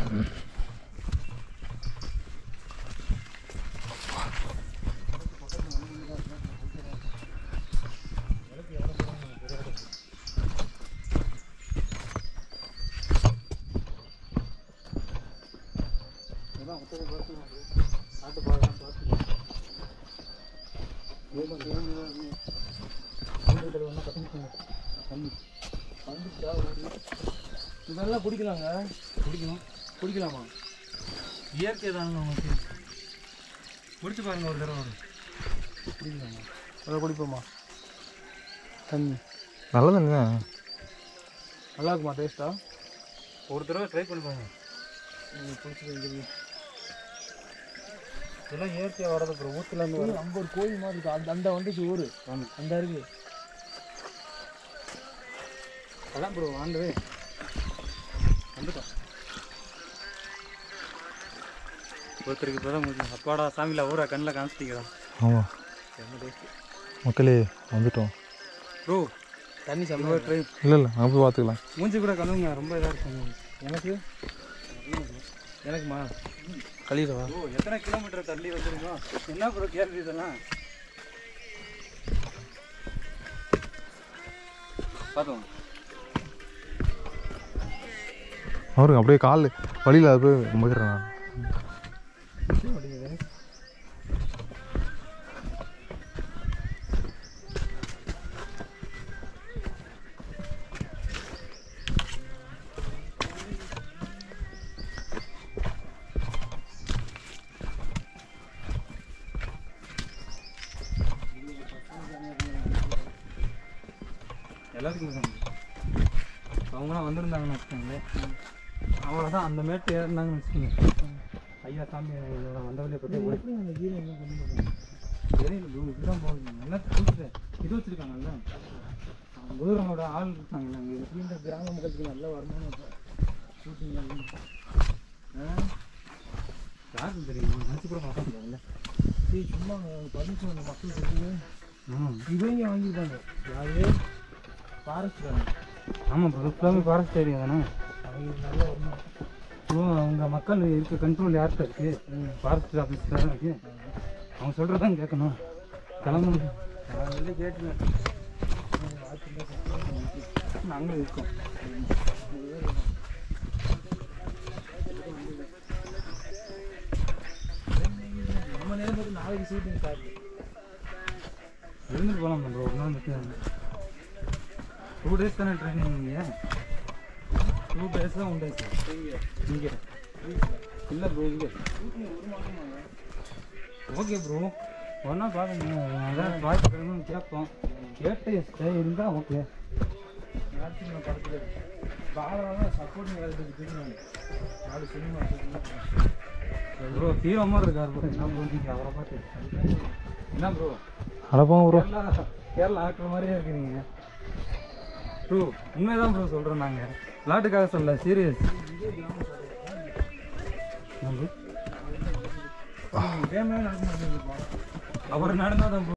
இதெல்லாம் குடிக்கலாங்க குடிக்கணும் குடிக்கலாமா இயற்கை தாங்க உங்களுக்கு குடிச்சு பாருங்க ஒரு தடவை குடிக்கலாமா அதை குடிப்போமா தண்ணி நல்ல தண்ணி தான் நல்லா இருக்குமா டேஸ்ட்டா ஒரு தடவை ட்ரை பண்ணி பாருங்க பிடிச்சிருக்கு இதெல்லாம் இயற்கையாக வரது அப்புறம் ஊற்றுல இருந்து அங்கே ஒரு கோயில் மாதிரி இருக்கு அந்த அந்த வந்துச்சு ஊர் அந்த இருக்கு அதான் ப்ரோ ஆண்டு வந்துட்டோம் ஒருத்தருக்கு இப்போ தான் முடியும் அப்பாடா சாமியில் ஊரா கண்ணில் காமிச்சிட்டீங்களா ஆமாம் மக்களே வந்துட்டோம் ப்ரோ தண்ணி செம்ம ட்ரை இல்லை இல்லை நான் போய் பார்த்துக்கலாம் மூஞ்சி கூட கழுவுங்க ரொம்ப இதாக இருக்கும் எனக்கு எனக்குமா கழிடவா ஓ எத்தனை கிலோமீட்டர் தள்ளி வச்சிருக்கோம் என்ன ப்ரோ கேள்வி இதெல்லாம் பார்த்தோம் அவருக்கு அப்படியே கால் வழியில் அது போய் முகிறேன் நான் எல்லாத்துக்கும் தான் அவங்களாம் வந்திருந்தாங்கன்னு வச்சுக்கோங்களேன் அவ்வளோதான் அந்த மேட்டு ஏறினாங்கன்னு வச்சுக்கோங்க ஐயா சாமி இதோட வந்தவழியை பற்றி ஓடி தெரியல ப்ரோ இதுதான் போகுது எல்லாத்தையும் கொடுத்துட்டு இது வச்சுருக்காங்கல்ல குதிரனோட ஆள் இருக்காங்கல்ல அங்கே இந்த கிராம மக்களுக்கு நல்ல வருமானம் இப்போ ஷூட்டிங் யாருக்கும் தெரியும் நினச்சி கூட பார்க்க முடியாதுல்ல சரி சும்மா பர்மிஷன் அந்த மக்கள் கொடுத்து ம் இவங்க வாங்கிட்டாங்க யாரு ஃபாரஸ்ட்காரங்க ஆமாம் ப்ரோ ஃபுல்லாமே ஃபாரஸ்ட் ஏரியா தானே அவங்களுக்கு நல்ல வருமானம் ப்ரோ அவங்க மக்கள் இருக்க கண்ட்ரோல் யார்கிட்ட இருக்கு ஃபாரஸ்ட் ஆஃபீஸில் தான் இருக்கு அவங்க சொல்கிறதான் கேட்கணும் கிளம்பணும் நான் வந்து கேட்டுனேன் நாங்களும் இருக்கோம் நம்ம நேரம் பார்த்து நாளைக்கு ஷூட்டிங் ஸ்டார்ட் இருந்துட்டு போகலாம் ப்ரோ ஒரு நாள் மட்டும் டூ டேஸ் தானே ட்ரைனிங் இங்கே டூ டேஸ் தான் ஒன் டேஸ் இங்கே இல்லை ப்ரோ இங்கே ஓகே ப்ரோ ஒன்றா பாருங்க அதான் வாய்ப்பு கிடைக்கணும்னு கேட்போம் கேட்டு ஸ்டே இருந்தால் ஓகே நாட்டின படத்தில் பாலராக சப்போர்ட்டிங் வேலை தெரியும் நாலு சினிமா ப்ரோ ஹீரோ மாதிரி இருக்கார் ப்ரோ என்ன ப்ரோ நீங்கள் அவரை பார்த்து என்ன ப்ரோ அடப்போங்க ப்ரோ கேரளா கேரளா ஆக்டர் மாதிரியே இருக்கிறீங்க ப்ரோ உண்மைதான் ப்ரோ சொல்கிறோம் நாங்கள் விளாட்டுக்காக சொல்ல சீரியஸ் கேமே நடக்க மாட்டேங்குது அவர் நடந்தால் தான்